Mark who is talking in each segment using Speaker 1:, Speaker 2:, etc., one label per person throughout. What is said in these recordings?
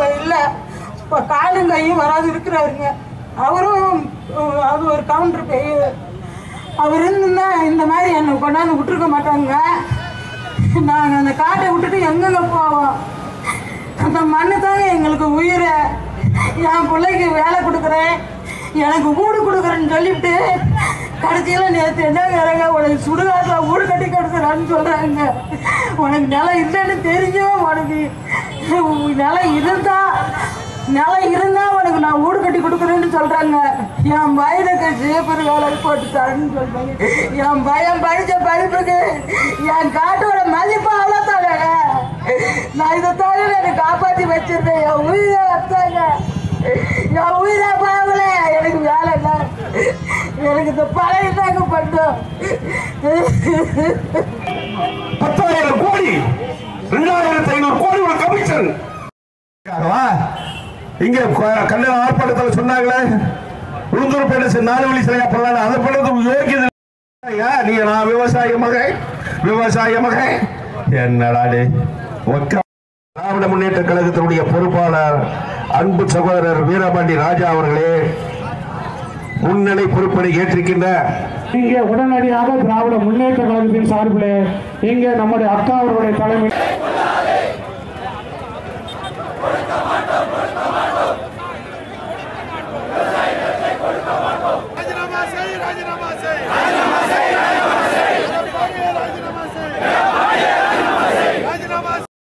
Speaker 1: இப்போ இல்லை இப்போ காலும் கையும் வராது இருக்கிறாருங்க அவரும் அஹ், அது ஒரு கவுண்டர் போய் அவர் இருந்துன்னா இந்த மாதிரி என்னை கொண்டாந்து விட்டுருக்க மாட்டாங்க நாங்கள் அந்த காட்டை விட்டுட்டு எங்கெங்க போவோம் அந்த மண்ணு தாங்க எங்களுக்கு உயிர் என் பிள்ளைக்கு வேலை கொடுக்குறேன் எனக்கு வீடு கொடுக்குறேன்னு சொல்லிவிட்டு கடைசியில் நேற்று என்னங்கிறாங்க உனக்கு சுடுகாட்டில் வீடு கட்டி கொடுக்குறான்னு சொல்கிறாங்க உனக்கு நிலம் இல்லைன்னு தெரிஞ்சும் உனக்கு உன் நிலம் இருந்தா நிலம் இருந்தா உனக்கு நான் வீடு கட்டி கொடுக்குறேன்னு சொல்றாங்க என் பையனுக்கு சேப்பர் வேலை போட்டு தரேன்னு சொல்றாங்க என் பையன் படிச்ச படிப்புக்கு என் காட்டோட மதிப்பு அவ்வளோதாங்க நான் இதை தவிர எனக்கு காப்பாற்றி வச்சிருந்தேன் என் உயிரை வச்சாங்க என் உயிரை பாவல எனக்கு வேலை இல்லை எனக்கு இந்த பழைய தாங்க பண்ணோம்
Speaker 2: பத்தாயிரம் கோடி ரெண்டாயிரத்தி ஐநூறு கோடி உள்ள கமிஷன் இங்க கொ- கண்டன ஆர்ப்பாட்டத்தில் சொன்னாங்களே உளுந்தூர் பேட்டை நாலு வழி சிலையா பண்ணலாம் அதை பண்ணது யோகியது ஐயா, நீங்க நான் விவசாய மகன் விவசாய மகன் என்னடா டே ஒக்க திராவிட முன்னேற்ற கழகத்தினுடைய பொறுப்பாளர் அன்பு சகோதரர் வீரபாண்டி ராஜா அவர்களே முன்னிலை பொறுப்பினை ஏற்றிருக்கின்ற
Speaker 3: இங்கே உடனடியாக திராவிட முன்னேற்ற கழகத்தின் சார்பிலே இங்கே நம்முடைய அக்கா அவர்களுடைய தலைமை
Speaker 4: ராஜினாமா செய் ராஜினாமா செய் ராஜினாமா செய் ராஜினாமா செய் ராஜினாமா செய் ராஜினாமா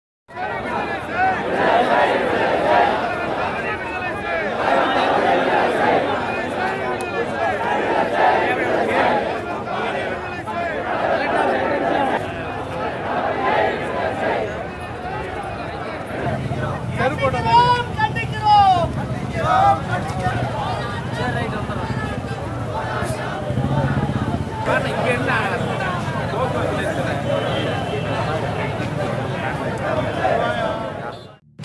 Speaker 5: கண்டிக்கிறோம் கண்டிக்கிறோம்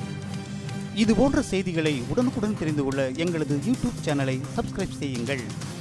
Speaker 6: இது போன்ற செய்திகளை உடனுக்குடன் தெரிந்து கொள்ள எங்களது யூடியூப் சேனலை சப்ஸ்கிரைப் செய்யுங்கள்